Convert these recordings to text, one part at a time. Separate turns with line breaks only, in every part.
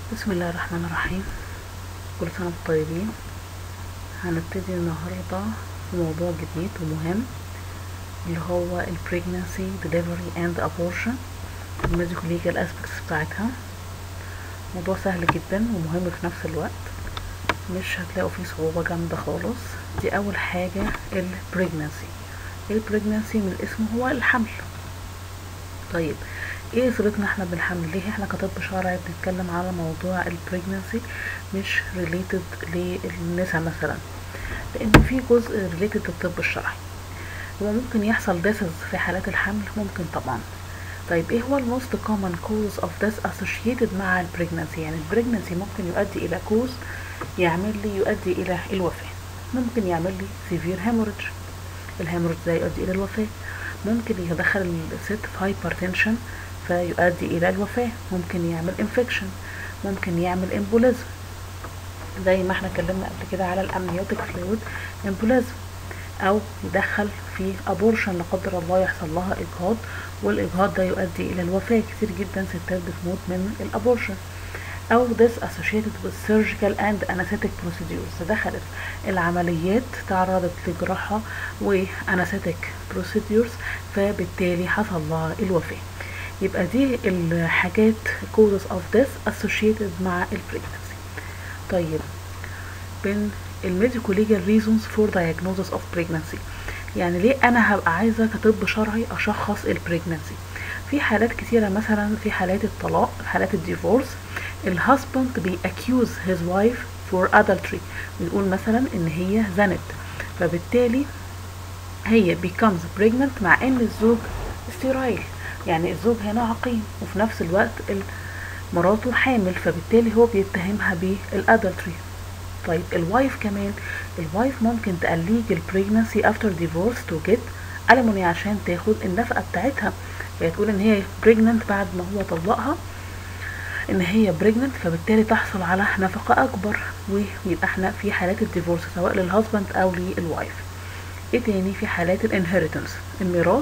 بسم الله الرحمن الرحيم كل سنة وانتم طيبين هنبتدي النهاردة في موضوع جديد ومهم اللي هو ال pregnancy delivery and abortion الميديكال ليجال aspects بتاعتها موضوع سهل جدا ومهم في نفس الوقت مش هتلاقوا فيه صعوبة جامدة خالص دي أول حاجة ال pregnancy ال pregnancy من الاسم هو الحمل طيب ايه صلتنا احنا بالحمل ليه احنا كطب شرعي بنتكلم على موضوع البريجنسي مش ريليتد للنساء مثلا لان في جزء ريليتد للطب الشرعي هو ممكن يحصل ديسز في حالات الحمل ممكن طبعا طيب ايه هو الموست كومن كوز اوف ديس اسوشيتد مع البريجنسي يعني البريجنسي ممكن يؤدي الى كوز يعمل لي يؤدي الى الوفاه ممكن يعمل لي سيفير هيموريدج الهيموريدج ده يؤدي الى الوفاه ممكن يدخل الست في هايبرتنشن فيؤدي الى الوفاة ممكن يعمل انفكشن ممكن يعمل امبوليزم زي ما احنا اتكلمنا قبل كده على الامنيوتيك فلويد امبوليزم او يدخل في ابورشن لا قدر الله يحصل لها اجهاض والاجهاض ده يؤدي الى الوفاة كتير جدا ستات بتموت من الابورشن او this associated with surgical and anesthetic procedures دخلت العمليات تعرضت لجراحة وانستيك procedures فبالتالي حصل لها الوفاة يبقى دي الحاجات causes of death associated مع البريجنسي طيب بين الميديكو ليجال reasons for diagnosis of pregnancy يعني ليه انا هبقى عايزه كطب شرعي اشخص البريجنسي في حالات كتيرة مثلا في حالات الطلاق حالات الديفورس الهاسبند بيأكيوز his wife for adultery بيقول مثلا ان هي زنت فبالتالي هي becomes pregnant مع ان الزوج ستيرايل يعني الزوج هنا عقيم وفي نفس الوقت مراته حامل فبالتالي هو بيتهمها بالادلتري طيب الوايف كمان الوايف ممكن تأليج البريجنسي افتر ديفورس تو جيت ألموني عشان تاخد النفقة بتاعتها هي تقول ان هي بريجننت بعد ما هو طلقها ان هي بريجننت فبالتالي تحصل على نفقة اكبر ويبقى احنا في حالات الديفورس سواء للهازبند او للوايف ايه تاني في حالات الانهيرتنس الميراث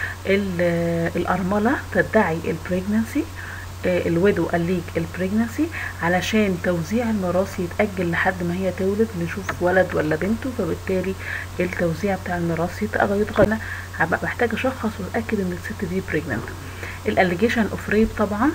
الأرملة تدعي البريجنسي الويدو الليج البريجنسي علشان توزيع الميراث يتأجل لحد ما هي تولد نشوف ولد ولا بنته فبالتالي التوزيع بتاع الميراث يتغير هبقى محتاجة اشخص واتأكد ان الست دي بريجننت الاليجيشن اوف ريب طبعا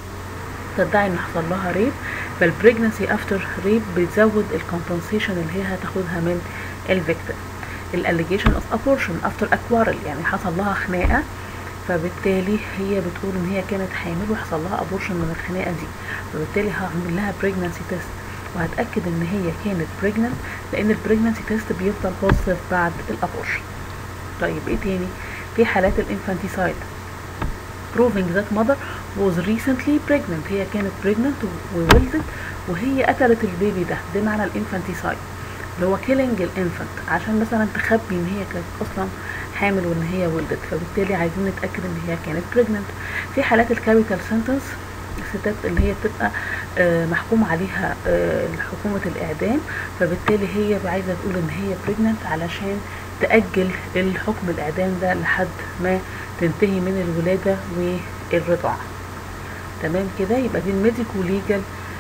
تدعي ان حصل لها ريب فالبريجنسي افتر ريب بتزود الكومبنسيشن اللي هي هتاخدها من الفيكتيم الاليجيشن اوف ابورشن افتر اكوارل يعني حصل لها خناقه فبالتالي هي بتقول ان هي كانت حامل وحصل لها ابورشن من الخناقه دي فبالتالي هعمل لها بريجنانسي تيست وهتاكد ان هي كانت بريجننت لان البريجنانسي تيست بيفضل بوزيتيف بعد الابورشن طيب ايه تاني في حالات الانفانتيسايد proving that mother was recently pregnant هي كانت pregnant وولدت وهي قتلت البيبي ده ده معنى الانفانتيسايد اللي هو كيلينج الانفانت عشان مثلا تخبي ان هي كانت اصلا حامل وان هي ولدت فبالتالي عايزين نتاكد ان هي كانت بريجننت في حالات الكابيتال سنتنس الستات اللي هي بتبقى آه محكوم عليها آه حكومة الإعدام فبالتالي هي عايزة تقول إن هي بريجننت علشان تأجل الحكم الإعدام ده لحد ما تنتهي من الولادة والرضاعة تمام كده يبقى دي الميديكو ليجال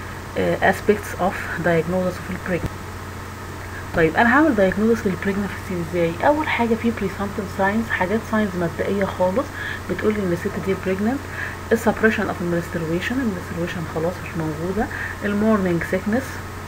aspects of diagnosis of pregnancy طيب انا هعمل دايجنوزس للبريجنسي ازاي اول حاجه في بريسامبتيف ساينز حاجات ساينز مبدئيه خالص بتقول لي ان الست دي بريجننت السبريشن اوف المنسترويشن المنسترويشن خلاص مش موجوده المورنينج سيكنس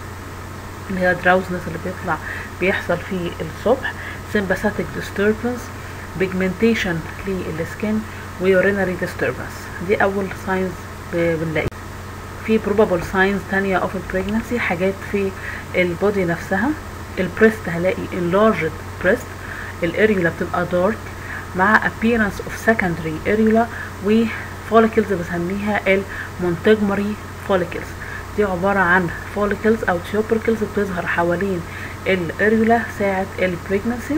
اللي هي دراوزنس اللي بيطلع بيحصل في الصبح سمباثيك ديستربنس بيجمنتيشن للسكين ويورينري ديستربنس دي اول ساينز بنلاقيها في probable signs تانية of pregnancy حاجات في البودي نفسها البريست هلاقي enlarged breast الاريولا بتبقى دارك مع appearance of secondary اريولا وفوليكلز بسميها المونتجمري فوليكلز دي عبارة عن فوليكلز او تيوبركلز بتظهر حوالين الاريولا ساعة البريجنسي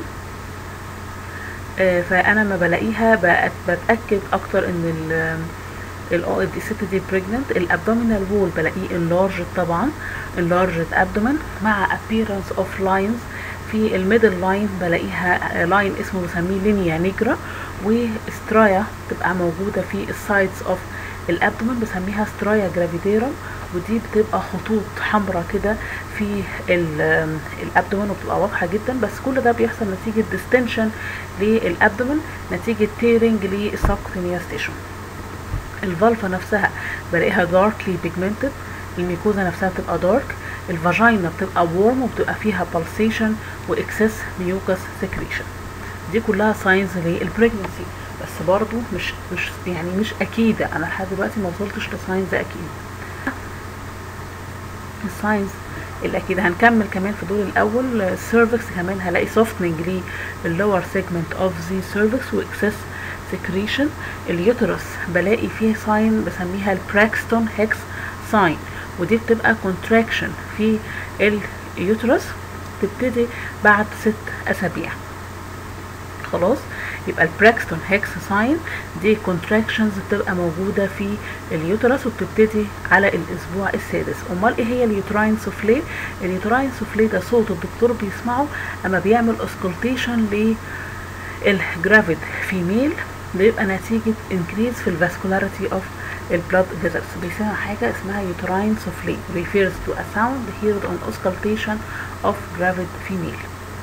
آه فانا ما بلاقيها بتأكد اكتر ان الست دي بريجننت الابدومينال وول بلاقيه enlarged طبعا enlarged abdomen مع appearance of lines في الميدل لاين بلاقيها لاين اسمه بسميه لينيا نيجرا وسترايا تبقى موجودة في السايدز اوف الابدومن بسميها سترايا جرافيديرم ودي بتبقى خطوط حمراء كده في الابدومن وبتبقى واضحه جدا بس كل ده بيحصل نتيجه ديستنشن للابدومن نتيجه تيرنج للسبكوتينيوس تيشو الفالفا نفسها بلاقيها داركلي بيجمنتد الميكوزا نفسها بتبقى دارك الفاجينا بتبقى وورم وبتبقى فيها بالسيشن واكسس ميوكس سكريشن دي كلها ساينز للبريجنسي بس برضو مش مش يعني مش اكيده انا لحد دلوقتي ما وصلتش لساينز اكيد الساينز الاكيد هنكمل كمان في دول الاول السيرفكس كمان هلاقي سوفتنج للور سيجمنت اوف ذا سيرفكس واكسس سكريشن اليوترس بلاقي فيه ساين بسميها البراكستون هيكس ساين ودي بتبقى كونتراكشن في اليوترس تبتدي بعد ست اسابيع خلاص يبقى البراكستون هيكس ساين دي كونتراكشنز بتبقى موجوده في اليوترس وبتبتدي على الاسبوع السادس امال ايه هي اليوتراين سوفلي اليوتراين سوفلي ده صوت الدكتور بيسمعه اما بيعمل اسكولتيشن للجرافيد فيميل بيبقى نتيجه انكريز في الفاسكولاريتي اوف البلاد فيزلز بيسمع حاجه اسمها يوتراين سوفلي refers to a sound heard on auscultation of gravid female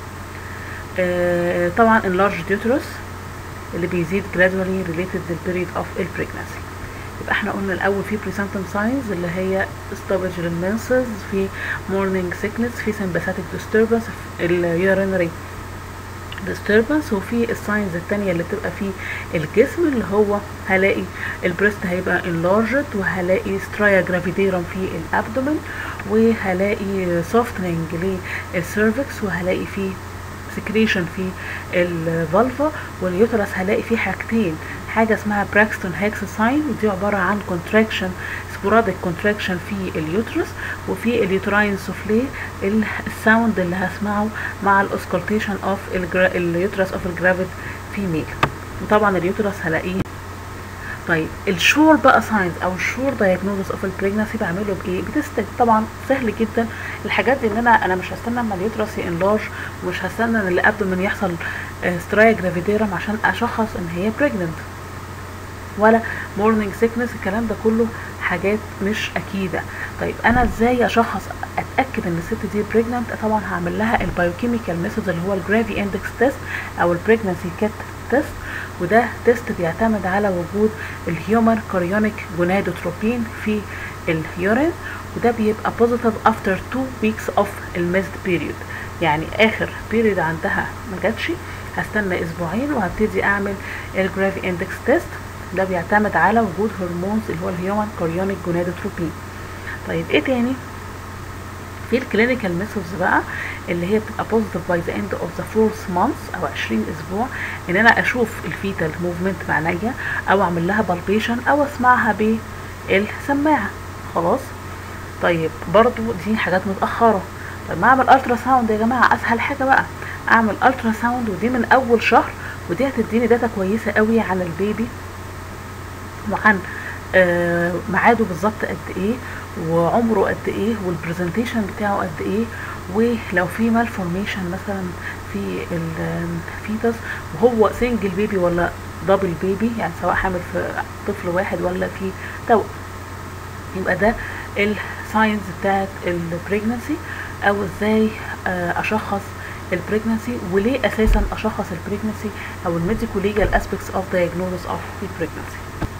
آه طبعا enlarged uterus اللي بيزيد gradually related للبريد of البريجنسي يبقى احنا قلنا الاول في presentum signs اللي هي stoppage للمنسز في morning sickness في sympathetic disturbance اليورينري disturbance وفي الساينز التانية اللي بتبقى في الجسم اللي هو هلاقي البريست هيبقى enlarged وهلاقي سترايا جرافيديرم في الابدومن وهلاقي softening للسيرفكس وهلاقي فيه سكريشن في الفالفا واليوترس هلاقي فيه حاجتين حاجة اسمها براكستون هيكس ساين ودي عبارة عن كونتراكشن سبوراديك كونتراكشن في اليوترس وفي اليوتراين سوفلي الساوند اللي هسمعه مع الاسكولتيشن اوف اليوترس اوف الجرافيد فيميل وطبعا اليوترس هلاقيه طيب الشور بقى ساينز او الشور دايجنوزس اوف البريجنسي بعمله بايه بتست طبعا سهل جدا الحاجات دي ان انا انا مش هستنى اما اليوترس ينلارج ومش هستنى ان اللي قبل من يحصل سترايا جرافيديرم عشان اشخص ان هي بريجننت ولا مورنينج سيكنس الكلام ده كله حاجات مش اكيده طيب انا ازاي اشخص اتاكد ان الست دي بريجننت طبعا هعمل لها البايوكيميكال ميثود اللي هو الجرافي اندكس تيست او البريجنسي كات تيست وده تيست بيعتمد على وجود الهيومن كاريونيك جونادوتروبين في اليورين وده بيبقى بوزيتيف افتر 2 ويكس اوف الميزد بيريود يعني اخر بيريود عندها ما جاتش هستنى اسبوعين وهبتدي اعمل الجرافي اندكس تيست ده بيعتمد على وجود هرمونز اللي هو الهيومن كاريونيك جونادوتروبين طيب ايه تاني في الكلينيكال ميثودز بقى اللي هي بتبقى بوزيتيف باي ذا اند اوف ذا فورث مانث او 20 اسبوع ان انا اشوف الفيتال موفمنت بعينيا او اعمل لها بالبيشن او اسمعها بالسماعه خلاص طيب برضو دي حاجات متاخره طب ما اعمل الترا ساوند يا جماعه اسهل حاجه بقى اعمل الترا ساوند ودي من اول شهر ودي هتديني داتا كويسه قوي عن البيبي وعن آه ميعاده بالظبط قد ايه وعمره قد ايه والبرزنتيشن بتاعه قد ايه ولو في مالفورميشن مثلا في الفيتس وهو سنجل بيبي ولا دبل بيبي يعني سواء حامل في طفل واحد ولا في توأم يبقى ده الساينز بتاعت البريجنسي او ازاي آه اشخص البريجنسي وليه اساسا اشخص البريجنسي او الميديكو ليجال اسبيكتس اوف diagnosis اوف البريجنسي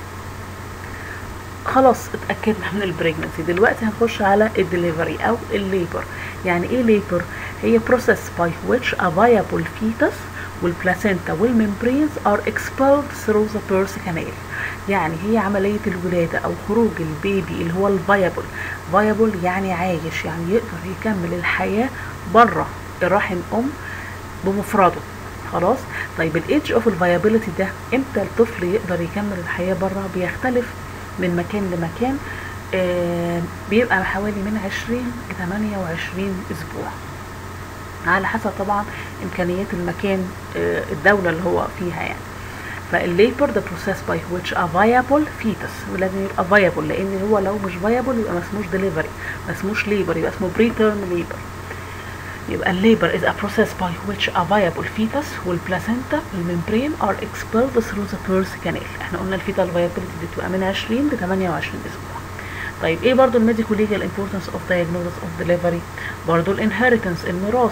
خلاص اتاكدنا من البريجنسي دلوقتي هنخش على الدليفري او الليبر يعني ايه ليبر هي process by which a viable fetus والبلاسينتا والممبرينز are expelled through the birth canal يعني هي عملية الولادة أو خروج البيبي اللي هو الفيابل فيابل يعني عايش يعني يقدر يكمل الحياة بره الرحم أم بمفرده خلاص طيب الايدج اوف الفيابيليتي ده امتى الطفل يقدر يكمل الحياة بره بيختلف من مكان لمكان آه بيبقى حوالي من 20 ل 28 اسبوع على حسب طبعا امكانيات المكان آه الدوله اللي هو فيها يعني فالليبر ده بروسيس باي which a viable fetus ولازم يبقى viable لان هو لو مش viable يبقى ما اسموش delivery ما اسموش labor يبقى اسمه preterm labor يبقى الليبر is a process by which a viable fetus والبلاسينتا والممبرين are expelled through the birth canal احنا قلنا الفيتال viability دي بتبقى من 20 ل 28 اسبوع طيب ايه برضو الميديكو ليجال امبورتنس اوف diagnosis اوف ديليفري برضو الانهيرتنس الميراث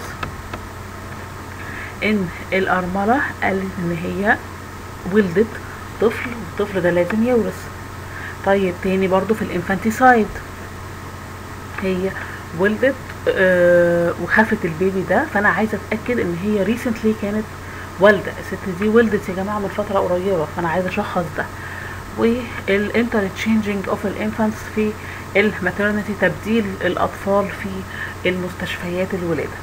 ان الارمله قالت ان هي ولدت طفل والطفل ده لازم يورث طيب تاني برضو في الانفانتيسايد هي ولدت آه وخافت البيبي ده فانا عايزه اتاكد ان هي ريسنتلي كانت والده الست دي ولدت يا جماعه من فتره قريبه فانا عايزه اشخص ده والانتر تشينجينج اوف الانفانتس في الماترنتي تبديل الاطفال في المستشفيات الولاده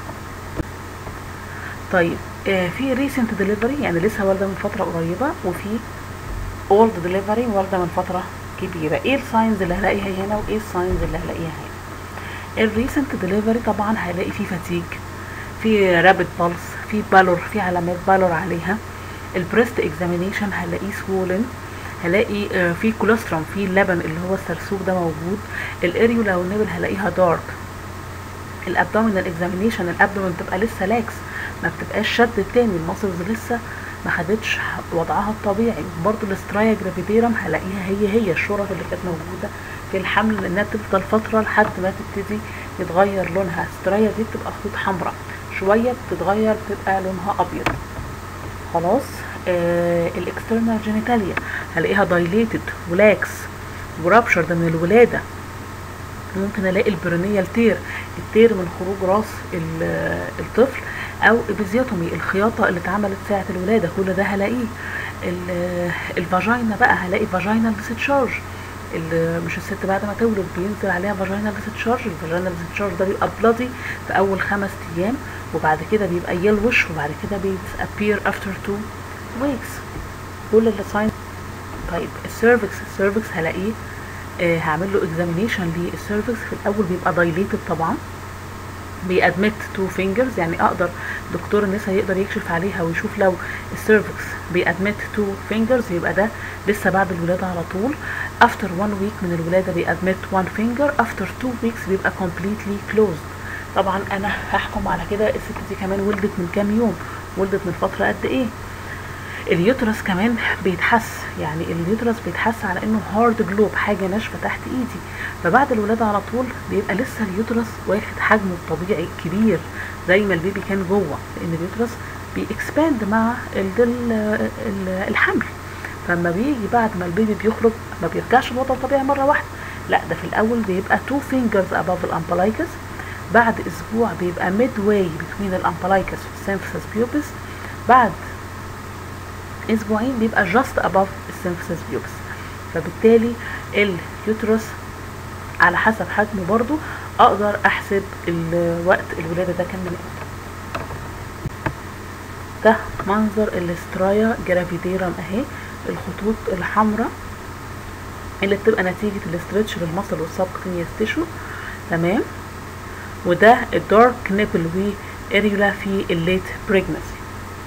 طيب آه في ريسنت ديليفري يعني لسه والده من فتره قريبه وفي اولد ديليفري والده من فتره كبيره ايه الساينز اللي هلاقيها هنا وايه الساينز اللي هلاقيها هنا الريسنت ديليفري طبعا هلاقي فيه فاتيج في رابid بلس في بالور في علامات بالور عليها البريست اكزامينيشن هلاقيه سوولن هلاقي آه في كوليسترول في اللبن اللي هو السرسوب ده موجود الاريولا والنبل هلاقيها دارك الابدومينال اكزامينيشن الابدومين بتبقى لسه لاكس ما بتبقاش شد تاني الماسلز لسه ما خدتش وضعها الطبيعي برضو الاسترايا جرافيديرم هلاقيها هي هي الشرط اللي كانت موجوده في الحمل لانها بتفضل فتره لحد ما تبتدي يتغير لونها السترايا دي بتبقى خطوط حمراء شويه بتتغير بتبقى لونها ابيض خلاص آه الاكسترنال جينيتاليا هلاقيها دايليتد ولاكس ورابشر ده من الولاده ممكن الاقي البرونيه التير التير من خروج راس الطفل او ابيزيوتومي الخياطه اللي اتعملت ساعه الولاده كل ده هلاقيه الفاجينا بقى هلاقي فاجينال ديستشارج مش الست بعد ما تولد بينزل عليها فاجينال ديستشارج الفاجينال ديستشارج ده بيبقى بلادي في اول خمس ايام وبعد كده بيبقى يلوش وبعد كده بيسابير افتر تو ويكس كل الساين طيب السيرفكس السيرفكس هلاقيه آه هعمل له اكزامينيشن للسيرفكس في الاول بيبقى دايليتد طبعا بيأدمت تو فينجرز يعني اقدر دكتور النساء يقدر يكشف عليها ويشوف لو السيرفكس بيأدمت تو فينجرز يبقى ده لسه بعد الولاده على طول افتر 1 ويك من الولاده بيأدمت 1 فينجر افتر 2 ويكس بيبقى كومبليتلي كلوزد طبعا انا هحكم على كده الست دي كمان ولدت من كام يوم ولدت من فتره قد ايه اليوترس كمان بيتحس يعني اليوترس بيتحس على انه هارد جلوب حاجه ناشفه تحت ايدي فبعد الولاده على طول بيبقى لسه اليوترس واخد حجمه الطبيعي كبير زي ما البيبي كان جوه لان اليوترس بيكسباند مع الحمل فلما بيجي بعد ما البيبي بيخرج ما بيرجعش لوضعه الطبيعي مره واحده لا ده في الاول بيبقى تو فينجرز اباف الامبلايكس بعد اسبوع بيبقى ميد واي بين الامبلايكس والسيمفيسس بيوبس بعد اسبوعين بيبقى just above السيمفيسس بيوبس فبالتالي اليوترس على حسب حجمه برضو اقدر احسب الوقت الولاده ده كان من امتى ده منظر الاسترايا جرافيديرم اهي الخطوط الحمراء اللي بتبقى نتيجة الاسترتش للمصل والسبكتينيوس تيشو تمام وده الدارك نيبل واريولا في الليت بريجنسي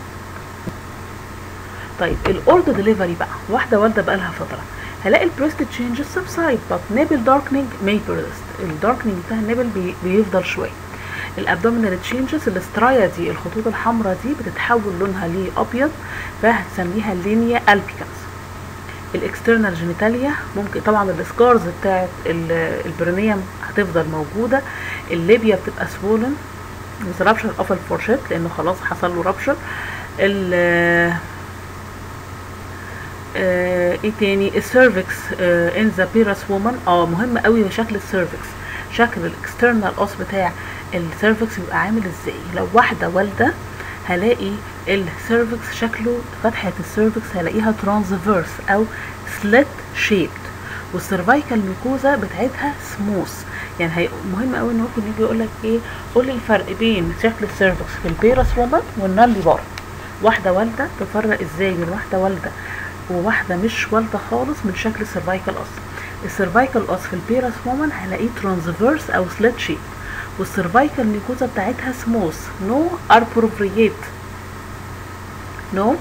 طيب الاولد ديليفري بقى واحده والده بقى لها فتره هلاقي البريست تشينجز سبسايد بس نيبل داركنينج ماي بيرست الداركنينج بتاع النيبل بي بيفضل شويه الابدومينال تشينجز الاسترايا دي الخطوط الحمراء دي بتتحول لونها لابيض فهتسميها لينيا البيكانس الاكسترنال جينيتاليا ممكن طبعا السكارز بتاعت البرونيوم هتفضل موجوده الليبيا بتبقى سوولن with rupture of الفورشيت لانه خلاص حصل له رابشر آه ايه تاني السيرفكس ان ذا بيرس وومن اه مهم قوي شكل السيرفكس شكل الاكسترنال اوس بتاع السيرفكس يبقى عامل ازاي لو واحده والده هلاقي السيرفكس شكله فتحه السيرفكس هلاقيها ترانسفيرس او سليت شيبد والسيرفايكال ميكوزا بتاعتها سموث يعني هي مهم قوي ان ممكن يجي يقول لك ايه قول لي الفرق بين شكل السيرفكس في البيرس وومن والنالي بار واحده والده تفرق ازاي من واحده والده وواحده مش والده خالص من شكل السيرفايكال اس السيرفايكال اس في البيرس وومن هلاقيه ترانسفيرس او سليت شيب والسيرفايكال ميكوزا بتاعتها سموث نو اربروفريت نو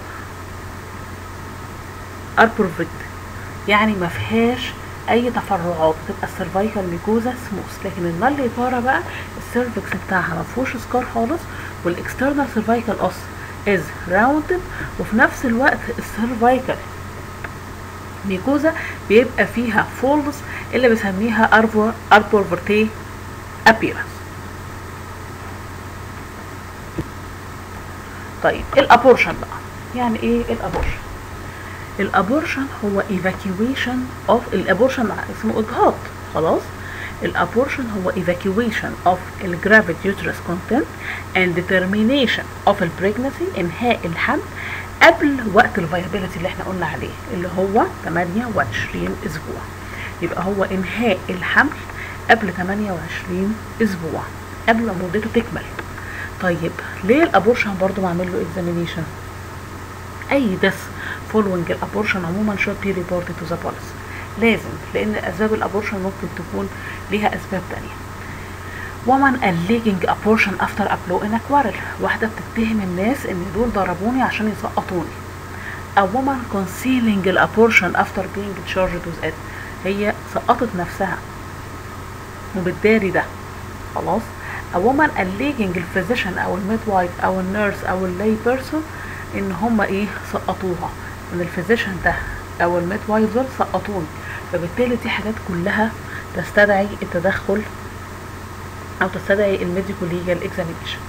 اربروفريت يعني ما فيهاش اي تفرعات تبقى السيرفايكال ميكوزا سموث لكن النالي بارا بقى السيرفكس بتاعها ما فيهوش سكار خالص والاكسترنال سيرفايكال اس از راوندد وفي نفس الوقت السيرفايكال ميكوزا بيبقى فيها فولدز اللي بنسميها اربور اربور فورتي ابيرنس طيب الابورشن بقى يعني ايه الابورشن الابورشن هو evacuation of الابورشن اسمه اجهاض خلاص الابورشن هو evacuation of the gravid uterus content and determination of the pregnancy انهاء الحمل قبل وقت الفيابيلتي اللي احنا قلنا عليه اللي هو 28 اسبوع يبقى هو انهاء الحمل قبل 28 اسبوع قبل ما مدته تكمل طيب ليه الابورشن برضو معمل له examination اي دس فولوينج الابورشن عموما should be reported to the police لازم لان اسباب الابورشن ممكن تكون ليها اسباب تانية woman alleging abortion after a blow in a quarrel واحدة بتتهم الناس ان دول ضربوني عشان يسقطوني a woman concealing the abortion after being charged with it هي سقطت نفسها وبتداري ده خلاص a woman alleging الفيزيشن او الميدوايف او النيرس او اللاي بيرسون ان هم ايه سقطوها ان الفيزيشن ده او الميدوايف دول سقطوني فبالتالي دي حاجات كلها تستدعي التدخل او تستدعي الميديكو ليجال اكزامينيشن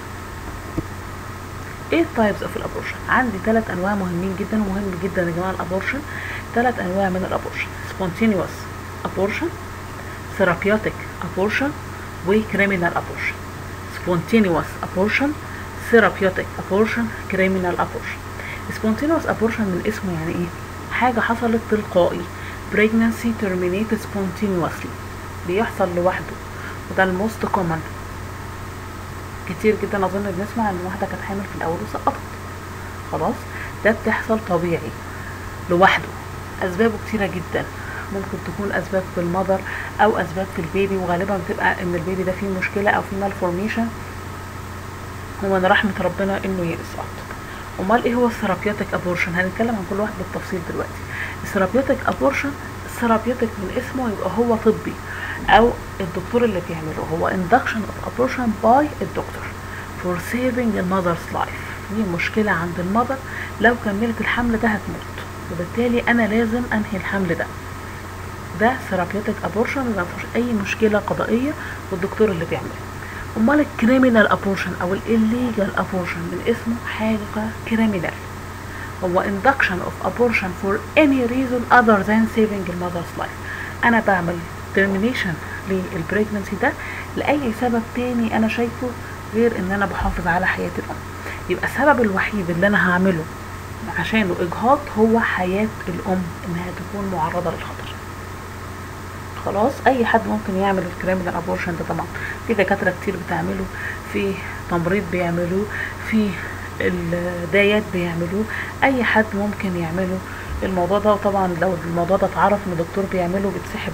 ايه التايبس اوف الابورشن عندي ثلاث انواع مهمين جدا ومهم جدا يا جماعه الابورشن ثلاث انواع من الابورشن spontaneous abortion therapeutic abortion وكريمينال abortion spontaneous abortion therapeutic abortion criminal abortion spontaneous abortion من اسمه يعني ايه حاجة حصلت تلقائي pregnancy terminated spontaneously بيحصل لوحده وده الموست كومن كتير جدا اظن بنسمع ان واحدة كانت حامل في الاول وسقطت خلاص ده بتحصل طبيعي لوحده اسبابه كتيرة جدا ممكن تكون اسباب في المذر او اسباب في البيبي وغالبا بتبقى ان البيبي ده فيه مشكلة او فيه مالفورميشن ومن رحمة ربنا انه يسقط امال ايه هو الثيرابيوتيك ابورشن هنتكلم عن كل واحد بالتفصيل دلوقتي الثيرابيوتيك ابورشن الثيرابيوتيك من اسمه يبقى هو طبي او الدكتور اللي بيعمله هو induction of abortion by الدكتور for saving the mother's life دي مشكلة عند المذر لو كملت الحمل ده هتموت وبالتالي انا لازم انهي الحمل ده ده ثيرابيوتيك ابورشن ما فيهوش اي مشكلة قضائية والدكتور اللي بيعمله امال الكريمينال ابورشن او الليجال ابورشن من اسمه حاجه كريمينال هو induction of abortion for any reason other than saving the mother's life انا بعمل termination للبريجنسي ده لاي سبب تاني انا شايفه غير ان انا بحافظ على حياه الام يبقى السبب الوحيد اللي انا هعمله عشانه اجهاض هو حياه الام انها تكون معرضه للخطر خلاص اي حد ممكن يعمل الكريمنال ابورشن ده طبعا في دكاتره كتير بتعمله في تمريض بيعملوه في الدايات بيعملوه اي حد ممكن يعمله الموضوع ده وطبعا لو الموضوع ده اتعرف ان الدكتور بيعمله بيتسحب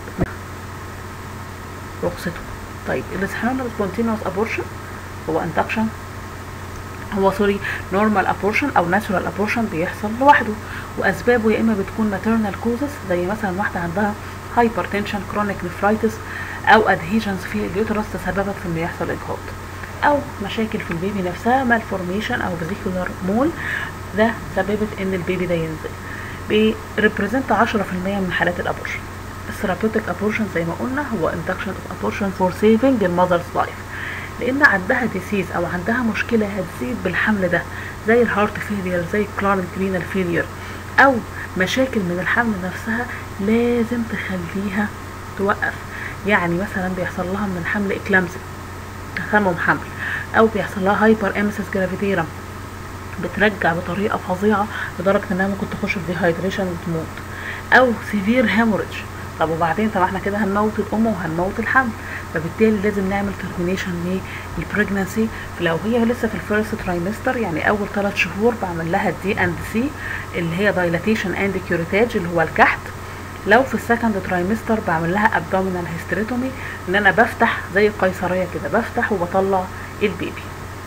رخصته طيب الاسحنال سبونتينوس ابورشن هو اندكشن هو سوري نورمال ابورشن او ناتشورال ابورشن بيحصل لوحده واسبابه يا اما بتكون ماتيرنال كوزس زي مثلا واحده عندها هايبرتنشن كرونيك نفرايتس او ادهيجنز في اليوترس تسببت في انه يحصل اجهاض او مشاكل في البيبي نفسها مالفورميشن او فيزيكولار مول ده سببت ان البيبي ده ينزل بيريبريزنت 10% من حالات الابورشن الثيرابيوتيك ابورشن زي ما قلنا هو induction of abortion for saving the mother's life لان عندها ديسيز او عندها مشكله هتزيد بالحمل ده زي الهارت فيلير زي الكلارنت رينال فيلير او مشاكل من الحمل نفسها لازم تخليها توقف يعني مثلا بيحصل لها من الحمل اكلامزي تسمم حمل او بيحصل لها هايبر امسس جرافيتيرم بترجع بطريقه فظيعه لدرجه انها ممكن تخش في ديهايدريشن وتموت او سيفير هيموريدج طب وبعدين طب احنا كده هنموت الام وهنموت الحمل فبالتالي لازم نعمل ترمينيشن للبريجنسي لو هي لسه في الفيرست ترايمستر يعني اول ثلاث شهور بعمل لها دي اند سي اللي هي دايلاتيشن اند كيوريتاج اللي هو الكحت لو في السكند ترايمستر بعمل لها ابدومينال هيستريتومي ان انا بفتح زي القيصريه كده بفتح وبطلع البيبي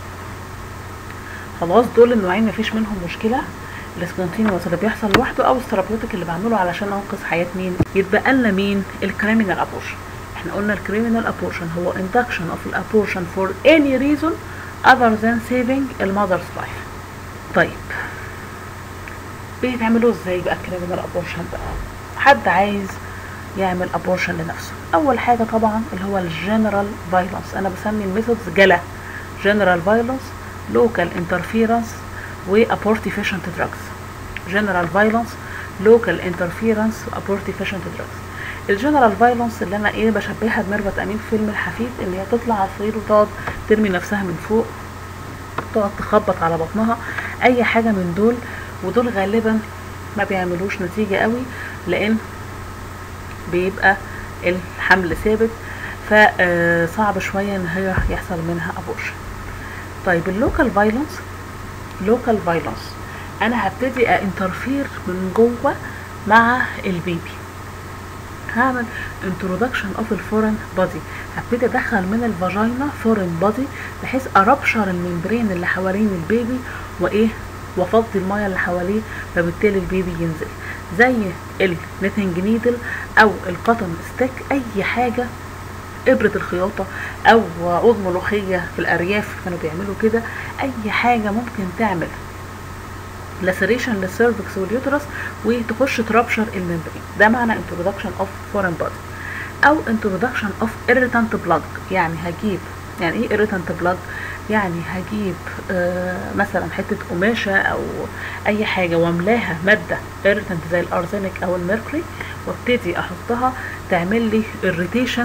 خلاص دول النوعين مفيش منهم مشكله السبونتينيوس اللي بيحصل لوحده او الثيرابيوتيك اللي بعمله علشان انقذ حياه مين يتبقى لنا مين الكريمينال ابورشن احنا قلنا الكريمينال ابورشن هو induction of الابورشن for any reason other than saving the mother's life طيب بيتعملوا ازاي بقى الكريمينال ابورشن بقى حد عايز يعمل ابورشن لنفسه اول حاجه طبعا اللي هو الجنرال فايلنس انا بسمي الميثودز جلا جنرال فايلنس لوكال انترفيرنس وابورتيفيشنت دراجز جنرال فايلنس لوكال انترفيرنس وابورتيفيشنت دراجز الجنرال فايلنس اللي انا ايه بشبهها بميرفت امين في فيلم الحفيد ان هي تطلع على السرير وتقعد ترمي نفسها من فوق تقعد تخبط على بطنها اي حاجه من دول ودول غالبا ما بيعملوش نتيجه قوي لان بيبقى الحمل ثابت فصعب شويه ان هي يحصل منها ابورشن طيب اللوكال فايلنس لوكال فايلنس انا هبتدي انترفير من جوه مع البيبي هعمل introduction of الفورين بادي هبتدي ادخل من الفاجينا فورين بادي بحيث اربشر الممبرين اللي حوالين البيبي وايه وافضي الميه اللي حواليه فبالتالي البيبي ينزل زي النيتنج نيدل او القطن ستيك اي حاجه ابره الخياطه او عود ملوخيه في الارياف كانوا بيعملوا كده اي حاجه ممكن تعمل لاسريشن للسيرفكس واليوترس وتخش ترابشر الممبرين ده معنى introduction of foreign body او introduction of irritant blood يعني هجيب يعني ايه irritant blood يعني هجيب آه مثلا حته قماشه او اي حاجه واملاها ماده irritant زي الارزنك او الميركوري وابتدي احطها تعمل لي irritation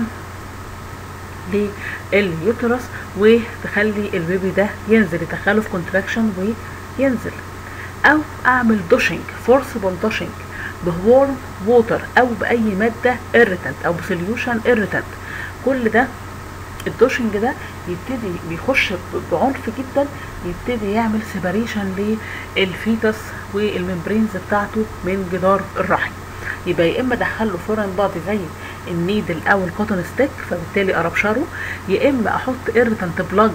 لليوترس وتخلي البيبي ده ينزل يدخله في كونتراكشن وينزل او اعمل دوشنج فورسبل دوشنج بورم ووتر او باي ماده irritant او بسوليوشن irritant كل ده الدوشنج ده يبتدي بيخش بعنف جدا يبتدي يعمل سيباريشن للفيتس والممبرينز بتاعته من جدار الرحم يبقى يا اما ادخله فورين بادي زي النيدل او الكوتون ستيك فبالتالي اربشره يا اما احط irritant بلاج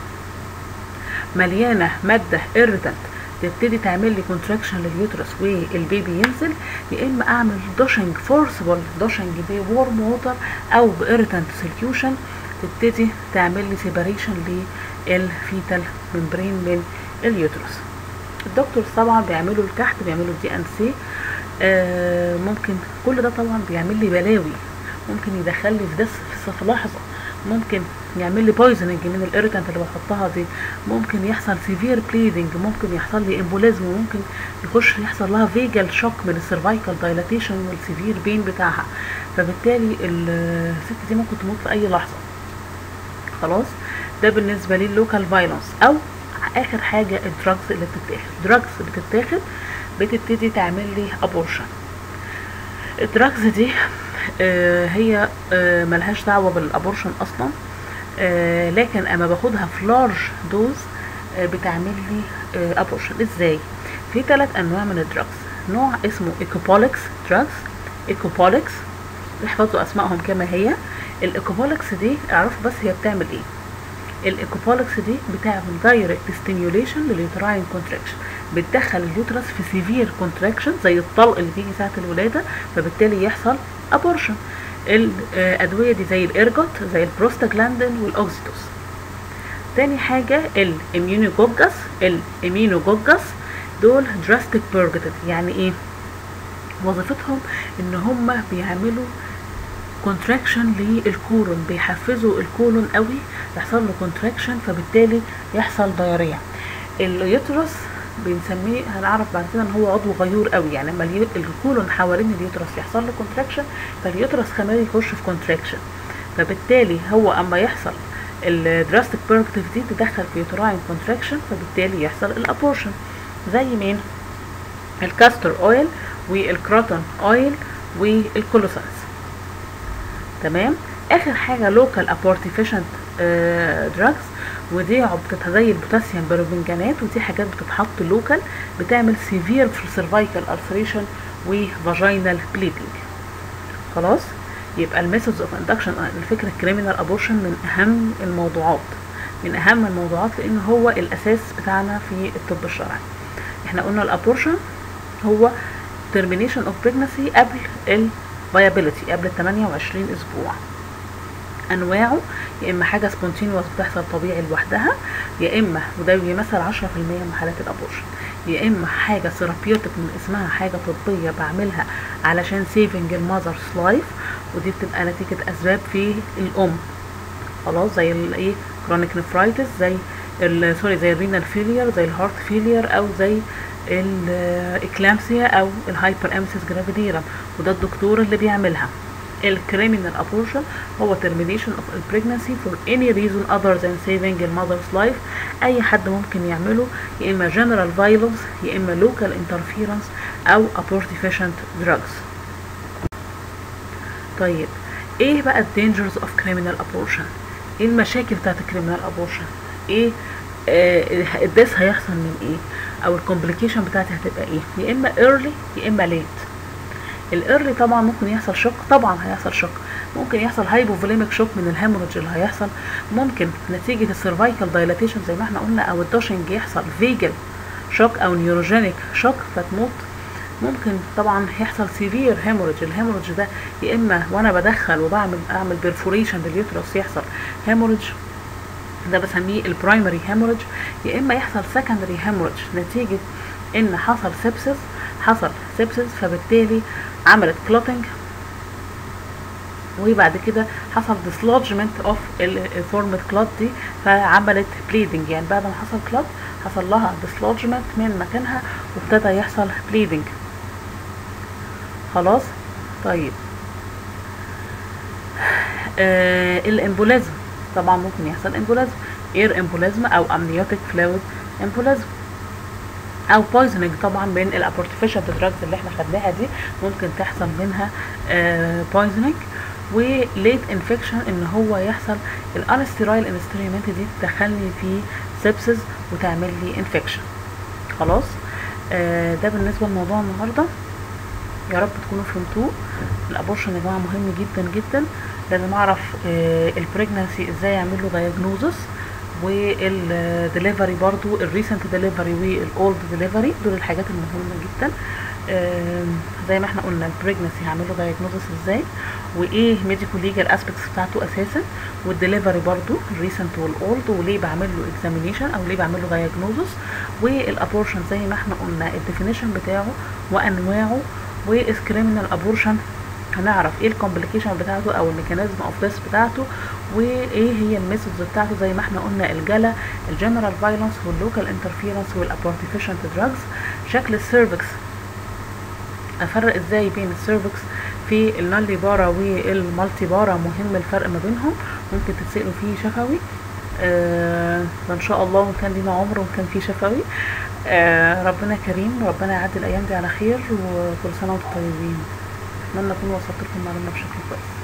مليانه ماده irritant تبتدي تعمل لي كونتراكشن لليوترس والبيبي ينزل يا اما اعمل دوشنج فورسبل دوشنج بورم ووتر او بإيريتانت سوليوشن تبتدي تعمل لي سيباريشن للفيتال ممبرين من اليوترس الدكتور طبعا بيعملوا الكحت بيعملوا الدي ان سي آه ممكن كل ده طبعا بيعمل لي بلاوي ممكن يدخل لي في دس في لحظه ممكن يعمل لي بويزننج من الاريتانت اللي بحطها دي ممكن يحصل سيفير بليدنج ممكن يحصل لي امبوليزم ممكن يخش يحصل لها فيجال شوك من السيرفايكال دايلاتيشن والسيفير بين بتاعها فبالتالي الست دي ممكن تموت في اي لحظه خلاص ده بالنسبه لي اللوكال فايلنس او اخر حاجه الدراجز اللي بتتاخد دراجز بتتاخد بتبتدي تعمل لي ابورشن الدراجز دي آه هي آه ملهاش دعوه بالابورشن اصلا آه لكن اما باخدها في لارج دوز بتعمل لي ابورشن ازاي في ثلاث انواع من الدراجز نوع اسمه ايكوبوليكس دراجز ايكوبوليكس احفظوا اسمائهم كما هي الايكوبوليكس دي اعرفوا بس هي بتعمل ايه الايكوبوليكس دي بتعمل دايركت ستيميوليشن لليوتراين كونتراكشن بتدخل اليوترس في سيفير كونتراكشن زي الطلق اللي بيجي ساعه الولاده فبالتالي يحصل ابورشن الادويه دي زي الارجوت زي البروستاجلاندين والاوكسيتوس تاني حاجه الاميونوجوجس الامينوجوجس دول دراستيك بيرجتد يعني ايه وظيفتهم ان هم بيعملوا كونتراكشن للكولون بيحفزوا الكولون قوي يحصل له كونتراكشن فبالتالي يحصل دايريا اليوترس بنسميه هنعرف بعد كده ان هو عضو غيور قوي يعني لما الكولون حوالين اليوترس يحصل له كونتراكشن فاليوترس كمان يخش في كونتراكشن فبالتالي هو اما يحصل الدراستيك بيركتيف دي تدخل في يوتراين كونتراكشن فبالتالي يحصل الابورشن زي مين الكاستر اويل والكروتون اويل والكولوسانس تمام اخر حاجه لوكال ابورتيفيشنت دراجز ودي زي البوتاسيوم بروبنجانات ودي حاجات بتتحط لوكال بتعمل سيفير في السيرفايكال ارثريشن وفاجينال بليدنج خلاص يبقى الميثودز اوف اندكشن الفكره الكريمنال ابورشن من اهم الموضوعات من اهم الموضوعات لان هو الاساس بتاعنا في الطب الشرعي احنا قلنا الابورشن هو termination of pregnancy قبل الفيابيليتي قبل 28 اسبوع انواعه يا اما حاجه سبونتينوس بتحصل طبيعي لوحدها يا اما وده بيمثل 10% من حالات الابورشن يا اما حاجه ثيرابيوتيك من اسمها حاجه طبيه بعملها علشان سيفنج المذرز لايف ودي بتبقى نتيجه اسباب في الام خلاص زي الايه كرونيك نفرايتس زي ال- سوري زي الرينال فيلير زي الهارت فيلير او زي الاكلامسيا او الهايبر امسيس جرافيديرم وده الدكتور اللي بيعملها الكريمنال ابورشن هو termination of a pregnancy for any reason other than saving a mother's life اي حد ممكن يعمله يا اما general violence يا اما local interference او abortifacient drugs طيب ايه بقى الدينجرز اوف كريمنال ابورشن ايه المشاكل بتاعت الكريمنال ابورشن ايه آه الديس هيحصل من ايه او الكومبليكيشن بتاعتي هتبقى ايه يا اما early يا اما late الايرلي طبعا ممكن يحصل شوك طبعا هيحصل شوك ممكن يحصل هايبوفوليميك شوك من الهيموريدج اللي هيحصل ممكن نتيجة السيرفايكال دايلاتيشن زي ما احنا قلنا او الدوشنج يحصل فيجل شوك او نيوروجينيك شوك فتموت ممكن طبعا يحصل سيفير هيموريدج الهيموريدج ده يا اما وانا بدخل وبعمل اعمل بيرفوريشن لليوترس يحصل هيموريدج ده بسميه البرايمري هيموريدج يا اما يحصل سكندري هيموريدج نتيجة ان حصل سبسس حصل سبسس فبالتالي عملت كلوتنج وبعد كده حصل dislodgement اوف الفورمد كلوت دي فعملت بليدنج يعني بعد ما حصل كلوت حصل لها dislodgement من مكانها وابتدى يحصل بليدنج خلاص طيب آه الامبوليزم طبعا ممكن يحصل امبوليزم اير امبوليزم او امنيوتيك فلويد امبوليزم او بويزنينج طبعا من الابورتيفيشال دراجز اللي احنا خدناها دي ممكن تحصل منها بويزنينج وليت انفكشن ان هو يحصل الانستيرايل انستريمنت دي تدخلني في سبسز وتعمل لي انفكشن خلاص آه ده بالنسبه لموضوع النهارده يا رب تكونوا فهمتوه الابورشن يا جماعه مهم جدا جدا لازم اعرف آه البريجنانسي ازاي اعمل له دايجنوزس والدليفري برضو الريسنت دليفري والاولد دليفري دول الحاجات المهمه جدا زي ما احنا قلنا البريجنسي هعمل له دايجنوزس ازاي وايه ميديكو ليجال اسبيكتس بتاعته اساسا والدليفري برضو الريسنت والاولد وليه بعمل له اكزامينيشن او ليه بعمل له دايجنوزس والابورشن زي ما احنا قلنا الديفينيشن بتاعه وانواعه والكريمنال ابورشن هنعرف ايه الكومبليكيشن بتاعته او الميكانيزم اوف ذس بتاعته وايه هي الميثودز بتاعته زي ما احنا قلنا الجلا الجنرال فايلنس واللوكال انترفيرنس والابورتيفيشنت دراجز شكل السيرفكس افرق ازاي بين السيرفكس في النالي بارا والمالتي بارا مهم الفرق ما بينهم ممكن تتسالوا فيه شفوي آه فان شاء الله وان كان لينا عمر وان كان فيه شفوي آه ربنا كريم ربنا يعدي الايام دي على خير وكل سنه وانتم طيبين اتمنى اكون وصلت لكم معلومه بشكل كويس